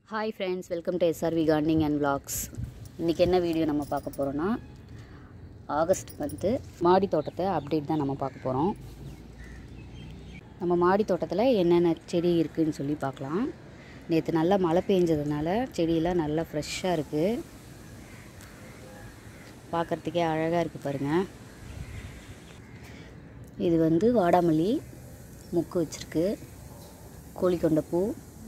hi friends welcome to SRV gardening and vlogs இன்றைக்கி என்ன video நம்ம பார்க்க போகிறோன்னா ஆகஸ்ட் மந்த்து மாடி தோட்டத்தை அப்டேட் தான் நம்ம பார்க்க போகிறோம் நம்ம மாடி தோட்டத்தில் என்னென்ன செடி இருக்குதுன்னு சொல்லி பார்க்கலாம் நேற்று நல்லா மழை பெஞ்சதுனால செடியெல்லாம் நல்லா ஃப்ரெஷ்ஷாக இருக்குது பார்க்குறதுக்கே அழகாக இருக்குது பாருங்கள் இது வந்து வாடாமல்லி முக்கு வச்சுருக்கு கோழிக்கொண்ட பூ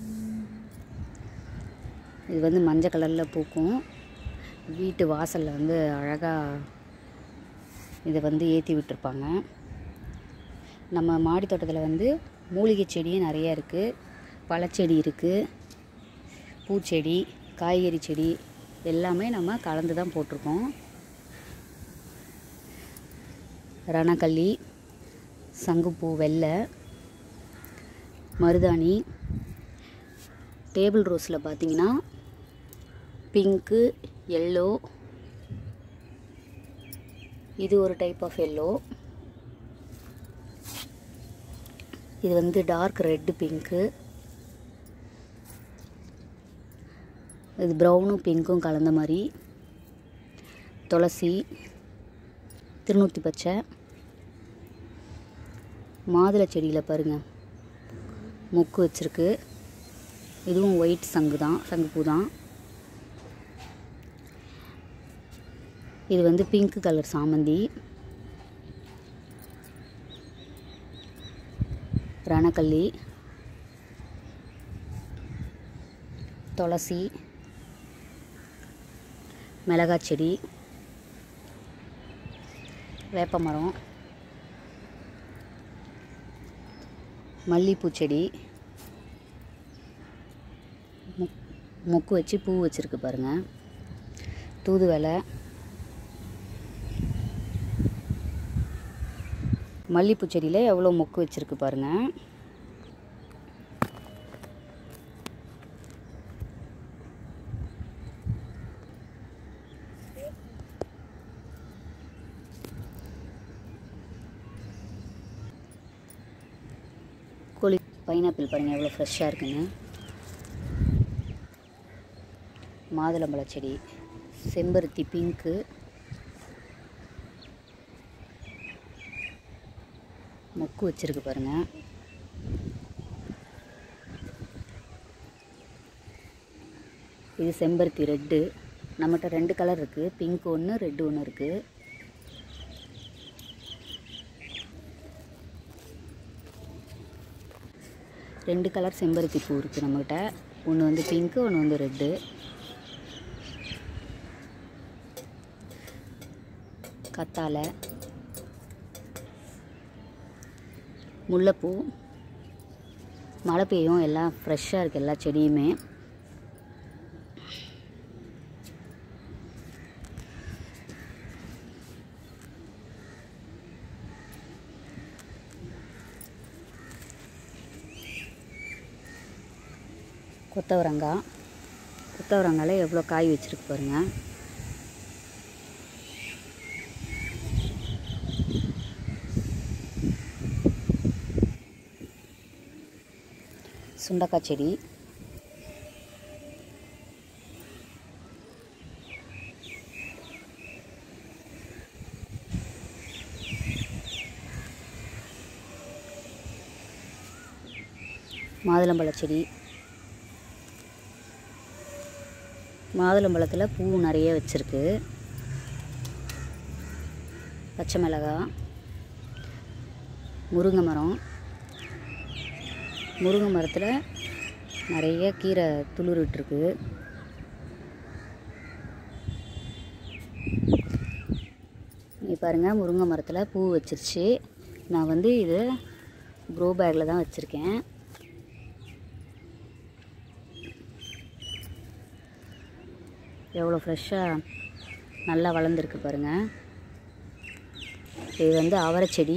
இது வந்து மஞ்சள் கலரில் பூக்கும் வீட்டு வாசலில் வந்து அழகாக இதை வந்து ஏற்றி விட்டுருப்பாங்க நம்ம மாடி தோட்டத்தில் வந்து மூலிகை செடியும் நிறைய இருக்குது பழச்செடி இருக்குது பூச்செடி காய்கறி செடி எல்லாமே நம்ம கலந்து தான் போட்டிருக்கோம் ரணக்கல்லி சங்குப்பூ வெள்ளை மருதாணி டேபிள் ரோஸில் பார்த்தீங்கன்னா பிங்க்கு எல்லோ இது ஒரு டைப் ஆஃப் எல்லோ இது வந்து டார்க் ரெட்டு பிங்க்கு இது ப்ரௌனும் பிங்க்கும் கலந்த மாதிரி துளசி திருநூற்றி பச்சை மாதுளை செடியில் பாருங்கள் மொக்கு வச்சுருக்கு இதுவும் ஒயிட் சங்கு தான் சங்குப்பூ தான் இது வந்து பிங்க் கலர் சாமந்தி ரணக்கல்லி துளசி மிளகாய் செடி வேப்பமரம் மல்லிப்பூ செடி முக் மொக்கு வச்சு பூ வச்சுருக்கு பாருங்கள் தூதுவளை மல்லிப்பூ செடியில் எவ்வளோ மொக்கு வச்சுருக்கு பாருங்கள் கோழி பைனாப்பிள் பாருங்கள் எவ்வளோ ஃப்ரெஷ்ஷாக இருக்குன்னு மாதுளம்பழ செடி செம்பருத்தி பிங்க்கு மொக்கு வச்சுருக்கு பாருங்கள் இது செம்பருத்தி ரெட்டு நம்மகிட்ட ரெண்டு கலர் இருக்குது பிங்க் ஒன்று ரெட்டு ஒன்று இருக்குது ரெண்டு கலர் செம்பருத்தி பூ இருக்குது நம்மகிட்ட ஒன்று வந்து பிங்க்கு ஒன்று வந்து ரெட்டு கத்தாழை முல்லைப்பூ மழை பெய்யும் எல்லாம் ஃப்ரெஷ்ஷாக இருக்குது எல்லா செடியுமே கொத்தவரங்காய் கொத்தவரங்காயில் எவ்வளோ காய் வச்சுருக்கு பாருங்கள் சுண்டக்காய் செடி மாதுளம்பழ செடி மாதுளம்பழத்தில் பூ நிறைய வச்சுருக்கு பச்சை மிளகாய் முருங்கை மரம் முருங்கை மரத்தில் நிறைய கீரை துளிர் விட்டுருக்கு நீ பாருங்கள் முருங்கை மரத்தில் பூ வச்சிருச்சு நான் வந்து இது க்ரோ பேக்கில் தான் வச்சுருக்கேன் எவ்வளோ ஃப்ரெஷ்ஷாக நல்லா வளர்ந்துருக்கு பாருங்கள் இது வந்து அவரை செடி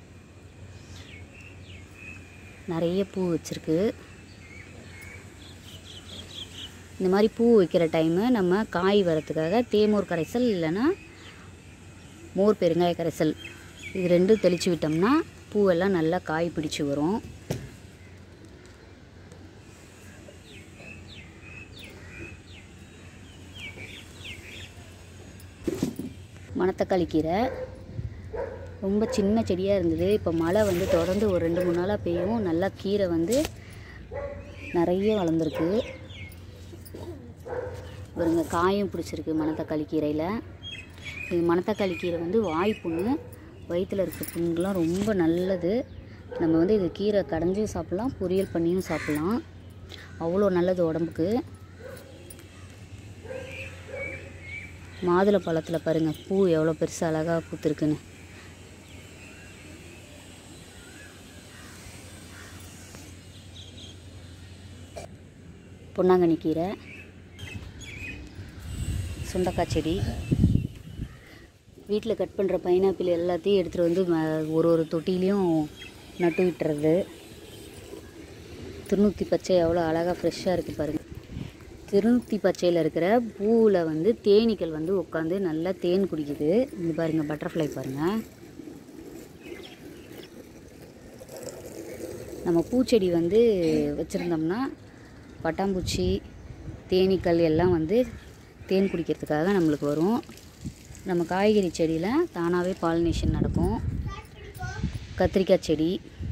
நிறைய பூ வச்சுருக்கு இந்த மாதிரி பூ வைக்கிற டைமு நம்ம காய் வரத்துக்காக தேமூர் கரைசல் இல்லைன்னா மோர் பெருங்காய கரைசல் இது ரெண்டும் தெளித்து விட்டோம்னா பூவெல்லாம் நல்லா காய் பிடிச்சி வரும் மணத்தக்காளி கீரை ரொம்ப சின்ன செடியாக இருந்தது இப்போ மழை வந்து தொடர்ந்து ஒரு ரெண்டு மூணு நாளாக பெய்யும் நல்லா கீரை வந்து நிறைய வளர்ந்துருக்கு பாருங்க காயும் பிடிச்சிருக்கு மணத்தக்காளி கீரையில் இது மணத்தக்காளி கீரை வந்து வாய் புண்ணு வயிற்றில் இருக்க புண்ணுலாம் ரொம்ப நல்லது நம்ம வந்து இது கீரை கடைஞ்சியும் சாப்பிட்லாம் பொரியல் பண்ணியும் சாப்பிட்லாம் அவ்வளோ நல்லது உடம்புக்கு மாதுளை பழத்தில் பாருங்கள் பூ எவ்வளோ பெருசு அழகாக பூத்துருக்குன்னு பொன்னாங்கண்ணி கீரை சுண்டக்காய் செடி வீட்டில் கட் பண்ணுற பைனாப்பிள் எல்லாத்தையும் எடுத்துகிட்டு வந்து ம- ஒரு ஒரு தொட்டிலையும் நட்டு விட்டுறது திருநூற்றி பச்சை எவ்வளோ அழகாக ஃப்ரெஷ்ஷாக இருக்குது பாருங்கள் திருநூற்றி பச்சையில் இருக்கிற பூவில் வந்து தேனீக்கள் வந்து உட்காந்து நல்லா தேன் குடிக்குது இங்கே பாருங்கள் பட்டர்ஃப்ளை பாருங்கள் நம்ம பூச்செடி வந்து வச்சுருந்தோம்னா பட்டாம்பூச்சி தேனீக்கள் எல்லாம் வந்து தேன் குடிக்கிறதுக்காக நம்மளுக்கு வரும் நம்ம காய்கறி செடியில் தானாகவே பாலினேஷன் நடக்கும் கத்திரிக்காய் செடி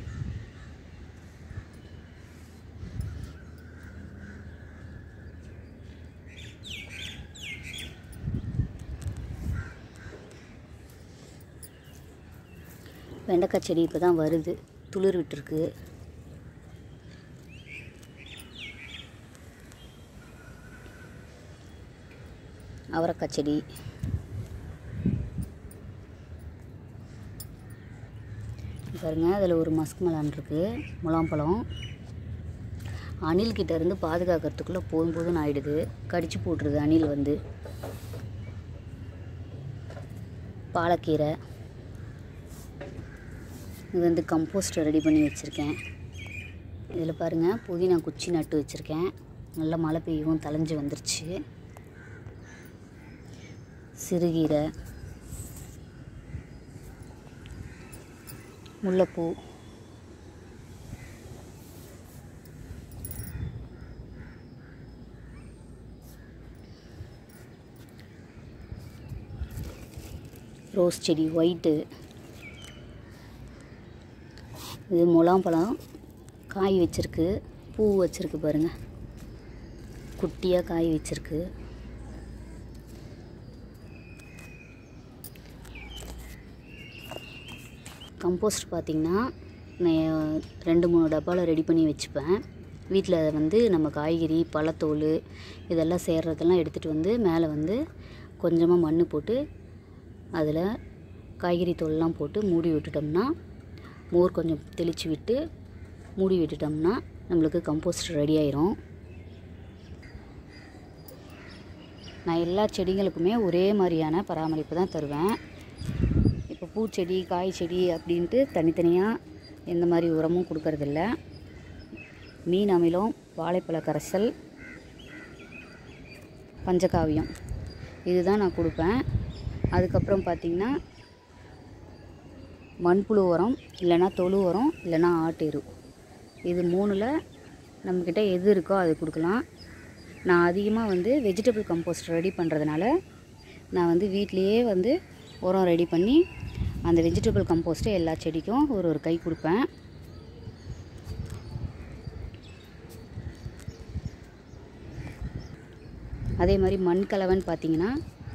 வெண்டைக்காய் செடி இப்போ தான் வருது துளிர் விட்டுருக்கு அவரைக்காய் செடி பாருங்க அதில் ஒரு மஸ்க் மலான் இருக்குது முலாம்பழம் அணில் கிட்ட இருந்து பாதுகாக்கிறதுக்குள்ளே போதும் போதும்னு ஆயிடுது கடிச்சு போட்டுருது அணில் வந்து பாலக்கீரை இது வந்து கம்போஸ்ட் ரெடி பண்ணி வச்சுருக்கேன் இதில் பாருங்கள் புதினா குச்சி நட்டு வச்சுருக்கேன் நல்லா மழை பெய்யும் தளைஞ்சு வந்துருச்சு சிறுகீரை முல்லைப்பூ ரோஸ் செடி ஒயிட்டு இது முலாம்பழம் காய் வச்சிருக்கு பூ வச்சிருக்கு பாருங்க குட்டியாக காய் வச்சிருக்கு கம்போஸ்ட் பார்த்திங்கன்னா நான் ரெண்டு மூணு டப்பாவில் ரெடி பண்ணி வச்சுப்பேன் வீட்டில் வந்து நம்ம காய்கறி பழத்தோல் இதெல்லாம் சேர்றதெல்லாம் எடுத்துகிட்டு வந்து மேலே வந்து கொஞ்சமாக மண் போட்டு அதில் காய்கறி தோல்லாம் போட்டு மூடி விட்டுட்டோம்னா மோர் கொஞ்சம் தெளித்து விட்டு மூடி விட்டுட்டோம்னா நம்மளுக்கு கம்போஸ்ட் ரெடி ஆயிரும் நான் எல்லா செடிகளுக்குமே ஒரே மாதிரியான பராமரிப்பு தான் தருவேன் இப்போ பூச்செடி காய் செடி அப்படின்ட்டு தனித்தனியாக எந்த மாதிரி உரமும் கொடுக்கறதில்ல மீன் அமிலம் வாழைப்பழ கரைசல் பஞ்சகாவியம் இதுதான் நான் கொடுப்பேன் அதுக்கப்புறம் பார்த்திங்கன்னா மண்புழு உரம் இல்லைன்னா தொழு உரம் இல்லைன்னா ஆட்டு எரு இது மூணில் நம்மக்கிட்ட எது இருக்கோ அது கொடுக்கலாம் நான் அதிகமாக வந்து வெஜிடபிள் கம்போஸ்ட் ரெடி பண்ணுறதுனால நான் வந்து வீட்லேயே வந்து உரம் ரெடி பண்ணி அந்த வெஜிடபிள் கம்போஸ்ட்டை எல்லா செடிக்கும் ஒரு ஒரு கை கொடுப்பேன் அதே மாதிரி மண் கலவன் பார்த்தீங்கன்னா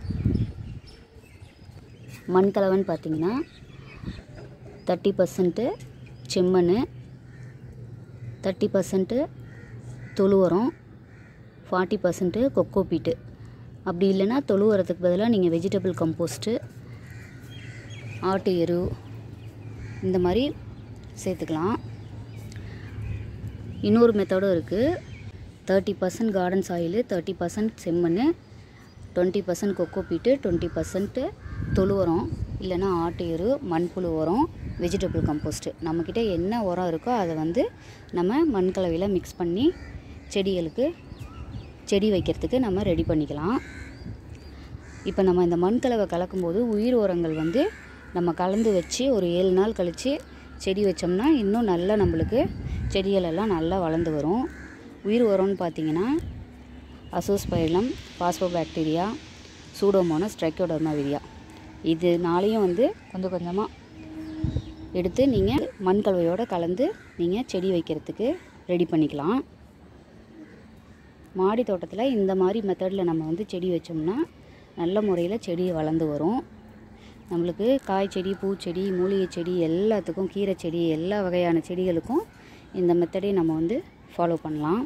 மண் கலவன் பார்த்தீங்கன்னா தேர்ட்டி பர்சன்ட்டு செம்மண் தேர்ட்டி பர்சன்ட்டு தொழு உரம் ஃபார்ட்டி பர்சன்ட்டு கொக்கோ பீட்டு அப்படி இல்லைன்னா தொழு உரத்துக்கு பதிலாக நீங்கள் வெஜிடபிள் கம்போஸ்ட்டு ஆட்டு எரு இந்த மாதிரி சேர்த்துக்கலாம் இன்னொரு மெத்தடும் இருக்குது thirty percent garden soil thirty percent செம்மண் twenty percent coco peat twenty percent தொழு உரம் இல்லைன்னா ஆட்டு எரு மண்புழு உரம் வெஜிடபிள் கம்போஸ்ட்டு நம்மக்கிட்ட என்ன உரம் இருக்கோ அதை வந்து நம்ம மண் கலவையில் மிக்ஸ் பண்ணி செடிகளுக்கு செடி வைக்கிறதுக்கு நம்ம ரெடி பண்ணிக்கலாம் இப்போ நம்ம இந்த மண் கலவை கலக்கும்போது உயிர் உரங்கள் வந்து நம்ம கலந்து வச்சு ஒரு ஏழு நாள் கழித்து செடி வச்சோம்னா இன்னும் நல்லா நம்மளுக்கு செடிகள் எல்லாம் நல்லா வளர்ந்து வரும் உயிர் உரம்னு பார்த்தீங்கன்னா azospirillum phosphobacteria pseudomonas trichoderma viride இதனாலையும் வந்து கொஞ்சம் கொஞ்சமாக எடுத்து நீங்கள் மண் கலவையோடு கலந்து நீங்கள் செடி வைக்கிறதுக்கு ரெடி பண்ணிக்கலாம் மாடி தோட்டத்தில் இந்த மாதிரி மெத்தடில் நம்ம வந்து செடி வச்சோம்னா நல்ல முறையில் செடி வளர்ந்து வரும் நம்மளுக்கு காய் செடி பூச்செடி மூலிகை செடி எல்லாத்துக்கும் கீரை செடி எல்லா வகையான செடிகளுக்கும் இந்த மெத்தடை நம்ம வந்து ஃபாலோ பண்ணலாம்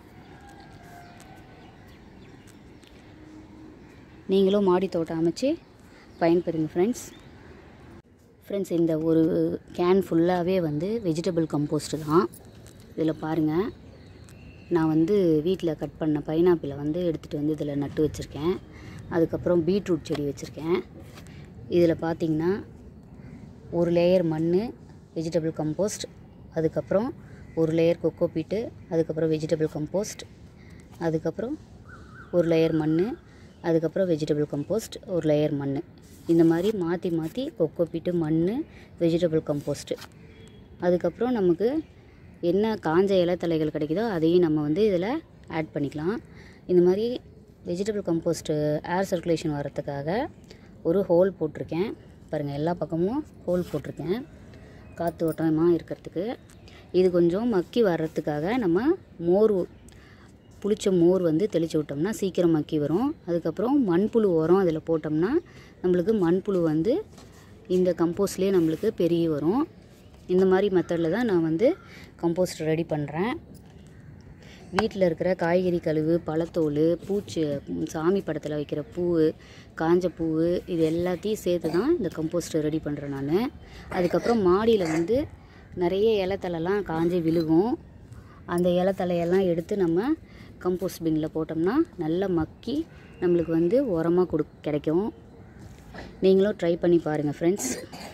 நீங்களும் மாடி தோட்டம் அமைச்சு பயன்பெறுங்க ஃப்ரெண்ட்ஸ் ஃப்ரெண்ட்ஸ் இந்த ஒரு கேன் ஃபுல்லாகவே வந்து வெஜிடபிள் கம்போஸ்ட்டு தான் இதில் பாருங்கள் நான் வந்து வீட்டில் கட் பண்ண பைனாப்பிளை வந்து எடுத்துகிட்டு வந்து இதில் நட்டு வச்சுருக்கேன் அதுக்கப்புறம் பீட்ரூட் செடி வச்சுருக்கேன் இதில் பார்த்தீங்கன்னா ஒரு லேயர் மண் வெஜிடபிள் கம்போஸ்ட் அதுக்கப்புறம் ஒரு லேயர் கொக்கோ பீட்டு அதுக்கப்புறம் வெஜிடபிள் கம்போஸ்ட் அதுக்கப்புறம் ஒரு லேயர் மண் அதுக்கப்புறம் வெஜிடபிள் கம்போஸ்ட் ஒரு லேயர் மண் இந்த மாதிரி மாற்றி மாற்றி கொக்கோ பீட்டு மண் வெஜிடபிள் கம்போஸ்ட்டு அதுக்கப்புறம் நமக்கு என்ன காஞ்ச இலைத்தலைகள் கிடைக்குதோ அதையும் நம்ம வந்து இதில் ஆட் பண்ணிக்கலாம் இந்த மாதிரி வெஜிடபிள் கம்போஸ்ட்டு ஏர் சர்க்குலேஷன் வரத்துக்காக ஒரு ஹோல் போட்டிருக்கேன் பாருங்கள் எல்லா பக்கமும் ஹோல் போட்டிருக்கேன் காற்று ஓட்டமாக இருக்கிறதுக்கு இது கொஞ்சம் மக்கி வர்றதுக்காக நம்ம மோர் புளிச்ச மோர் வந்து தெளித்து விட்டோம்னா சீக்கிரம் மக்கி வரும் அதுக்கப்புறம் மண்புழு உரம் அதில் போட்டோம்னா நம்மளுக்கு மண்புழு வந்து இந்த கம்போஸ்ட்லேயே நம்மளுக்கு பெருகி வரும் இந்த மாதிரி மெத்தடில் தான் நான் வந்து கம்போஸ்ட் ரெடி பண்ணுறேன் வீட்டில் இருக்கிற காய்கறி கழிவு பழத்தோல் பூச்சி சாமி படத்தில் வைக்கிற பூ காஞ்ச பூ இது எல்லாத்தையும் சேர்த்து தான் இந்த கம்போஸ்ட் ரெடி பண்ணுறேன் நான் அதுக்கப்புறம் மாடியில் வந்து நிறைய இலத்தலைலாம் காஞ்சி விழுகும் அந்த இலத்தலையெல்லாம் எடுத்து நம்ம கம்போஸ்ட் பின்னில் போட்டோம்னா நல்லா மக்கி நம்மளுக்கு வந்து உரமாக கொடு கிடைக்கும் நீங்களும் ட்ரை பண்ணி பாருங்கள் ஃப்ரெண்ட்ஸ்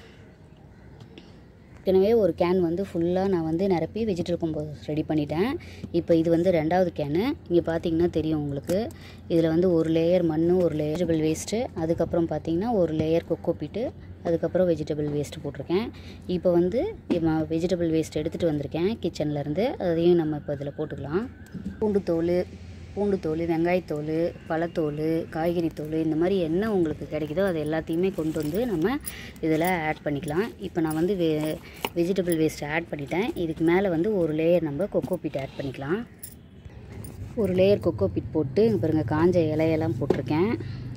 ஏற்கனவே ஒரு கேன் வந்து ஃபுல்லாக நான் வந்து நிரப்பி வெஜிடபிள் கம்போஸ்ட் ரெடி பண்ணிட்டேன் இப்போ இது வந்து ரெண்டாவது கேனு இங்கே பார்த்தீங்கன்னா தெரியும் உங்களுக்கு இதில் வந்து ஒரு லேயர் மண் ஒரு லேயர் வெஜிடபிள் வேஸ்ட்டு அதுக்கப்புறம் பார்த்தீங்கன்னா ஒரு லேயர் கொக்கோ பீட்டு அதுக்கப்புறம் வெஜிடபிள் வேஸ்ட்டு போட்டிருக்கேன் இப்போ வந்து வெஜிடபிள் வேஸ்ட் எடுத்துகிட்டு வந்திருக்கேன் கிச்சன்லேருந்து அதையும் நம்ம இப்போ இதில் போட்டுக்கலாம் பூண்டு தோல் பூண்டு தோல் வெங்காயத்தோல் பழத்தோல் காய்கறி தோல் இந்த மாதிரி என்ன உங்களுக்கு கிடைக்குதோ அது எல்லாத்தையுமே கொண்டு வந்து நம்ம இதில் ஆட் பண்ணிக்கலாம் இப்போ நான் வந்து வெ வெஜிடபிள் வேஸ்ட் ஆட் பண்ணிட்டேன் இதுக்கு மேலே வந்து ஒரு லேயர் நம்ம கொக்கோ பீட் ஆட் பண்ணிக்கலாம் ஒரு லேயர் கொக்கோ பீட் போட்டு இங்க பாருங்கள் காஞ்ச இலையெல்லாம் போட்டிருக்கேன்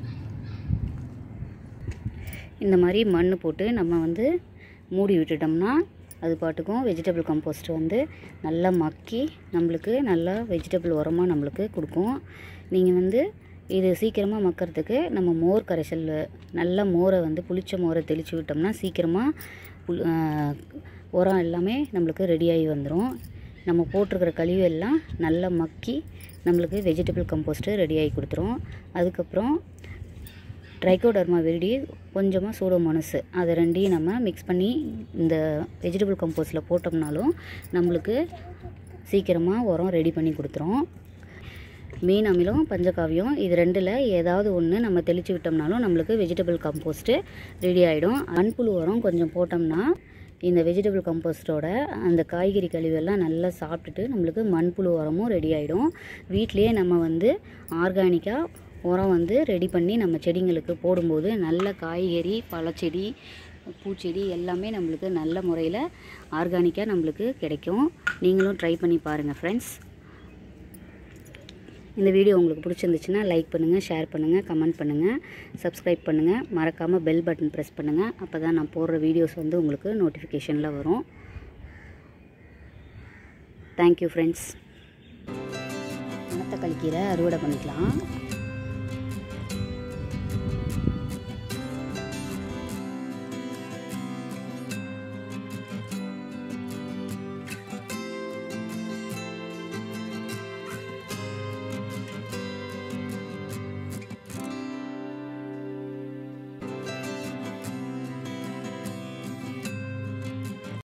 இந்த மாதிரி மண் போட்டு நம்ம வந்து மூடி விட்டுட்டோம்னா அது பாட்டுக்கும் வெஜிடபிள் கம்போஸ்ட் வந்து நல்லா மக்கி நம்மளுக்கு நல்லா வெஜிடபிள் உரமாக நம்மளுக்கு கொடுக்கும் நீங்கள் வந்து இது சீக்கிரமாக மக்கறதுக்கு நம்ம மோர் கரைசல் நல்ல மோரை வந்து புளிச்ச மோரை தெளித்து விட்டோம்னா சீக்கிரமாக புல் ஆஹ், உரம் எல்லாமே நம்மளுக்கு ரெடியாகி வந்துடும் நம்ம போட்டிருக்கிற கழிவு எல்லாம் நல்லா மக்கி நம்மளுக்கு வெஜிடபிள் கம்போஸ்ட்டு ரெடியாகி கொடுத்துரும் அதுக்கப்புறம் ட்ரைகோடர்மா விரிடி கொஞ்சமாக சூடோமோனஸ் அதை ரெண்டையும் நம்ம மிக்ஸ் பண்ணி இந்த வெஜிடபிள் கம்போஸ்டில் போட்டோம்னாலும் நம்மளுக்கு சீக்கிரமாக உரம் ரெடி பண்ணி கொடுத்துரும் மீன் அமிலம் பஞ்சகாவியம் இது ரெண்டில் ஏதாவது ஒன்று நம்ம தெளித்து விட்டோம்னாலும் நம்மளுக்கு வெஜிடபிள் கம்போஸ்ட்டு ரெடி ஆகிடும் மண்புழு உரம் கொஞ்சம் போட்டோம்னா இந்த வெஜிடபிள் கம்போஸ்ட்டோட அந்த காய்கறி கழிவெல்லாம் நல்லா சாப்பிட்டுட்டு நம்மளுக்கு மண்புழு உரமும் ரெடி ஆகிடும் வீட்டிலேயே நம்ம வந்து ஆர்கானிக்காக உரம் வந்து ரெடி பண்ணி நம்ம செடிங்களுக்கு போடும்போது நல்ல காய்கறி பழச்செடி பூச்செடி எல்லாமே நம்மளுக்கு நல்ல முறையில் ஆர்கானிக்காக நம்மளுக்கு கிடைக்கும் நீங்களும் ட்ரை பண்ணி பாருங்கள் ஃப்ரெண்ட்ஸ் இந்த வீடியோ உங்களுக்கு பிடிச்சிருந்துச்சுன்னா லைக் பண்ணுங்கள் ஷேர் பண்ணுங்கள் கமெண்ட் பண்ணுங்கள் சப்ஸ்கிரைப் பண்ணுங்கள் மறக்காமல் பெல் பட்டன் ப்ரெஸ் பண்ணுங்கள் அப்போ தான் நான் போடுற வீடியோஸ் வந்து உங்களுக்கு நோட்டிஃபிகேஷனில் வரும் தேங்க்யூ ஃப்ரெண்ட்ஸ் மணத்தக்காளி கீரை அறுவடை பண்ணிக்கலாம்